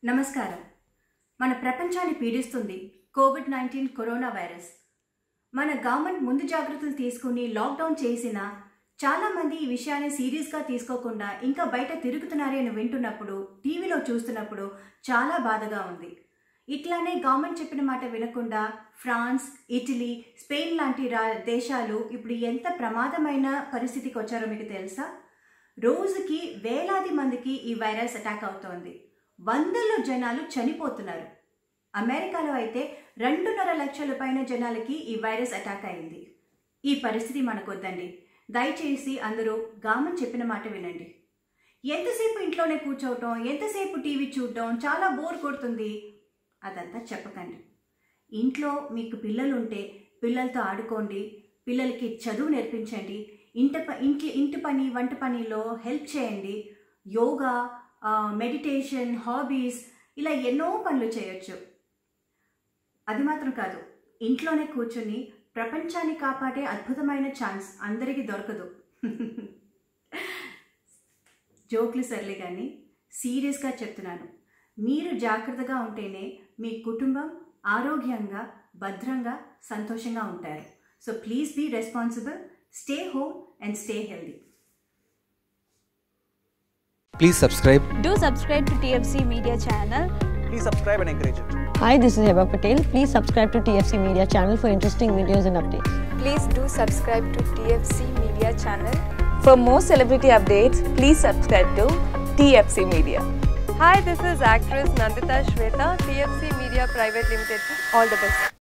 నమస్కారం మన ప్రపంచాన్ని పీడిస్తుంది కోవిడ్ నైన్టీన్ కరోనా వైరస్ మన గవర్నమెంట్ ముందు జాగ్రత్తలు తీసుకుని లాక్డౌన్ చేసినా చాలామంది ఈ విషయాన్ని సీరియస్గా తీసుకోకుండా ఇంకా బయట తిరుగుతున్నారే అని వింటున్నప్పుడు టీవీలో చూస్తున్నప్పుడు చాలా బాధగా ఉంది ఇట్లానే గవర్నమెంట్ చెప్పిన మాట వినకుండా ఫ్రాన్స్ ఇటలీ స్పెయిన్ లాంటి రా దేశాలు ఇప్పుడు ఎంత ప్రమాదమైన పరిస్థితికి వచ్చారో మీకు తెలుసా రోజుకి వేలాది మందికి ఈ వైరస్ అటాక్ అవుతోంది వందల్లో జనాలు చనిపోతున్నారు అమెరికాలో అయితే రెండున్నర లక్షల పైన జనాలకి ఈ వైరస్ అటాక్ అయింది ఈ పరిస్థితి మనకొద్దండి దయచేసి అందరూ గవర్నమెంట్ చెప్పిన మాట వినండి ఎంతసేపు ఇంట్లోనే కూర్చోవటం ఎంతసేపు టీవీ చూడటం చాలా బోర్ కొడుతుంది అదంతా చెప్పకండి ఇంట్లో మీకు పిల్లలు ఉంటే పిల్లలతో ఆడుకోండి పిల్లలకి చదువు నేర్పించండి ఇంట ప ఇంటి ఇంటి పని వంట పనిలో హెల్ప్ చేయండి యోగా మెడిటేషన్ హాబీస్ ఇలా ఎన్నో పనులు చేయొచ్చు అది మాత్రం కాదు ఇంట్లోనే కూర్చొని ప్రపంచాన్ని కాపాడే అద్భుతమైన ఛాన్స్ అందరికీ దొరకదు జోక్లు సర్లే కానీ సీరియస్గా చెప్తున్నాను మీరు జాగ్రత్తగా ఉంటేనే మీ కుటుంబం ఆరోగ్యంగా భద్రంగా సంతోషంగా ఉంటారు so please be responsible stay home and stay healthy Please subscribe. Do subscribe to TFC Media channel. Please subscribe and encourage it. Hi, this is Heba Patel. Please subscribe to TFC Media channel for interesting videos and updates. Please do subscribe to TFC Media channel. For more celebrity updates, please subscribe to TFC Media. Hi, this is actress Nandita Shweta, TFC Media Private Limited. All the best.